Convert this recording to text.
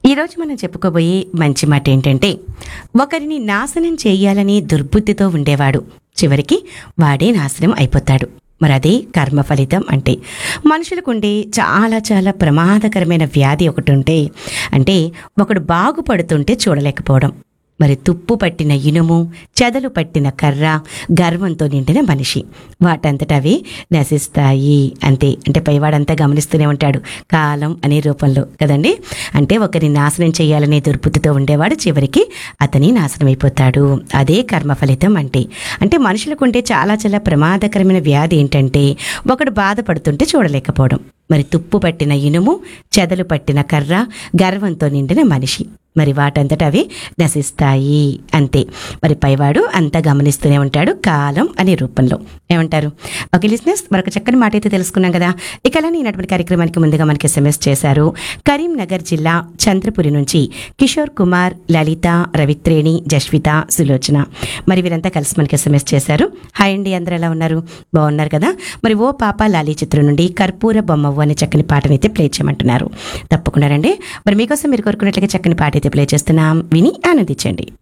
ఈరోజు మనం చెప్పుకోబోయే మంచి మాట ఏంటంటే ఒకరిని నాశనం చేయాలని దుర్బుద్ధితో ఉండేవాడు చివరికి వాడే నాశనం అయిపోతాడు మరి అదే కర్మ ఫలితం అంటే మనుషులకు ఉండే చాలా చాలా ప్రమాదకరమైన వ్యాధి ఒకటి ఉంటే అంటే ఒకడు బాగుపడుతుంటే చూడలేకపోవడం మరి తుప్పు పట్టిన ఇనుము చెదలు పట్టిన కర్ర గర్వంతో నిండిన మనిషి వాటంతట అవి నశిస్తాయి అంతే అంటే పైవాడంతా గమనిస్తూనే ఉంటాడు కాలం అనే రూపంలో కదండి అంటే ఒకరిని నాశనం చేయాలనే దుర్బుద్ధితో ఉండేవాడు చివరికి అతని నాశనం అయిపోతాడు అదే కర్మ ఫలితం అంటే అంటే మనుషులకు ఉండే చాలా చాలా ప్రమాదకరమైన వ్యాధి ఏంటంటే ఒకడు బాధపడుతుంటే చూడలేకపోవడం మరి తుప్పు పట్టిన ఇనుము చెదలు పట్టిన కర్ర గర్వంతో నిండిన మనిషి మరి వాటంతట అవి నశిస్తాయి అంతే మరి పైవాడు అంతా గమనిస్తూనే ఉంటాడు కాలం అనే రూపంలో ఏమంటారు ఓకే లిజినెస్ మరొక చక్కని మాట అయితే తెలుసుకున్నాం కదా ఇక అలానే ఈనాటి కార్యక్రమానికి ముందుగా మనకి ఎస్ఎంఎస్ చేశారు కరీంనగర్ జిల్లా చంద్రపురి నుంచి కిషోర్ కుమార్ లలిత రవిత్రేణి జస్విత సులోచన మరి వీరంతా కలిసి మనకి ఎస్ఎంఎస్ చేశారు హాయ్ అండి అందరూ ఎలా ఉన్నారు బాగున్నారు కదా మరి ఓ పాప లాలీ చిత్రం నుండి కర్పూర బొమ్మవ్వ అనే చక్కని పాటని అయితే ప్లే చేయమంటున్నారు తప్పకుండా రండి మరి మీకోసం మీరు కోరుకున్నట్లుగా చక్కని పాట అయితే ప్లే చేస్తున్నాం విని ఆనందించండి